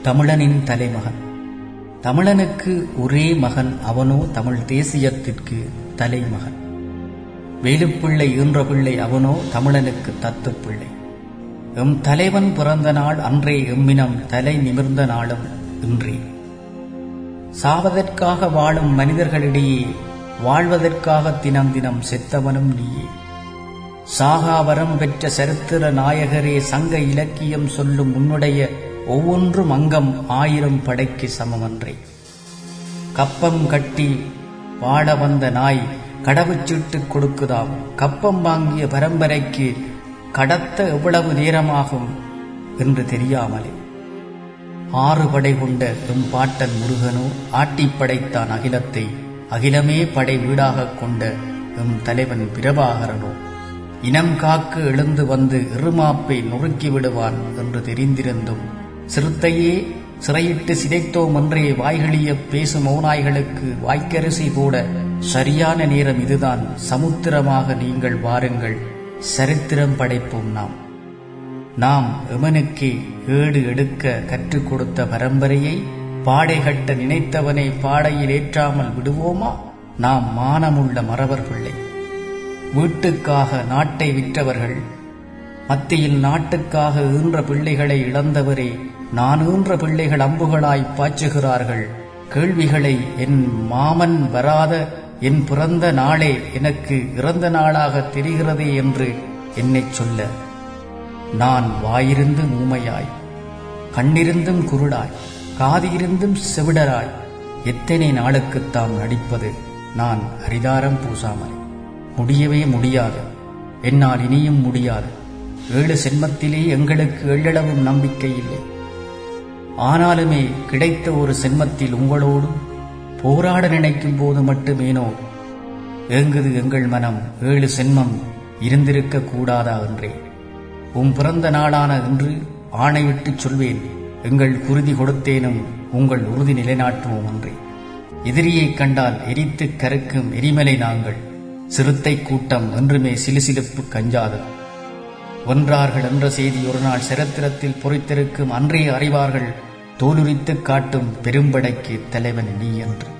தமிழனின் தலைமகன் தமிழனுக்கு ஒரே மகன் அவனோ தமிழ் தேசியத்திற்கு தலைமகன் வேலுப்பிள்ளை ஈன்ற பிள்ளை அவனோ தமிழனுக்கு தத்துப்பிள்ளை எம் தலைவன் பிறந்த நாள் அன்றே எம்மினம் தலை நிமிர்ந்த நாளும் இன்றே சாவதற்காக வாழும் மனிதர்களிடையே வாழ்வதற்காக தினம் தினம் செத்தவனும் நீயே சாகாவரம் பெற்ற சரித்திர நாயகரே சங்க இலக்கியம் சொல்லும் உன்னுடைய ஒவ்வொன்றும் அங்கம் ஆயிரம் படைக்கு சமமன்றே கப்பம் கட்டி வாழ வந்த நாய் கடவுச்சீட்டு கொடுக்குதாம் கப்பம் வாங்கிய பரம்பரைக்கு கடத்த எவ்வளவு நேரமாகும் என்று தெரியாமலே ஆறு படை கொண்ட எம் பாட்டன் முருகனோ ஆட்டிப் படைத்தான் அகிலத்தை அகிலமே படை வீடாகக் கொண்ட எம் தலைவன் பிரபாகரனோ இனம் காக்க எழுந்து வந்து இருமாப்பை நொறுக்கி விடுவான் என்று தெரிந்திருந்தும் சிறுத்தையே சிறையிட்டு சிதைத்தோம் என்றே வாய்களிய பேசும் ஓநாய்களுக்கு வாய்க்கரிசி போட சரியான நேரம் இதுதான் சமுத்திரமாக நீங்கள் வாருங்கள் சரித்திரம் படைப்போம் நாம் நாம் எமனுக்கே ஏடு எடுக்க கற்றுக் கொடுத்த பரம்பரையை பாடை கட்ட நினைத்தவனை பாடையில் ஏற்றாமல் விடுவோமா நாம் மானமுள்ள மறவர் பிள்ளை வீட்டுக்காக நாட்டை விற்றவர்கள் மத்தியில் நாட்டுக்காக ஈன்ற பிள்ளைகளை இழந்தவரே நான் ஈன்ற பிள்ளைகள் அம்புகளாய் பாய்ச்சுகிறார்கள் கேள்விகளை என் மாமன் வராத என் பிறந்த நாளே எனக்கு இறந்த நாளாக தெரிகிறதே என்று என்னைச் சொல்ல நான் வாயிருந்து ஊமையாய் கண்ணிருந்தும் குருடாய் காதிருந்தும் செவிடராய் எத்தனை நாளுக்குத்தாம் நடிப்பது நான் அரிதாரம் பூசாமல் முடியவே முடியாது என்னால் இனியும் முடியாது ஏழு சென்மத்திலே எங்களுக்கு எள்ளளவும் நம்பிக்கை இல்லை ஆனாலுமே கிடைத்த ஒரு சென்மத்தில் உங்களோடு போராட நினைக்கும் போது மட்டுமேனோ ஏங்குது எங்கள் மனம் ஏழு சென்மம் இருந்திருக்க கூடாதா என்றே உம் பிறந்த நாளான இன்று ஆணையிட்டுச் சொல்வேன் எங்கள் குருதி கொடுத்தேனும் உங்கள் உறுதி நிலைநாட்டுவோம் அன்றே எதிரியைக் கண்டால் எரித்து கருக்கும் எரிமலை நாங்கள் சிறுத்தை கூட்டம் என்றுமே சிலுசிலுப்பு கஞ்சாது வென்றார்கள் என்ற செய்தி ஒரு நாள் சரித்திரத்தில் பொறித்திருக்கும் அன்றே அறிவார்கள் தோலுரித்துக் காட்டும் பெரும்படைக்கு தலைவன் நீ என்று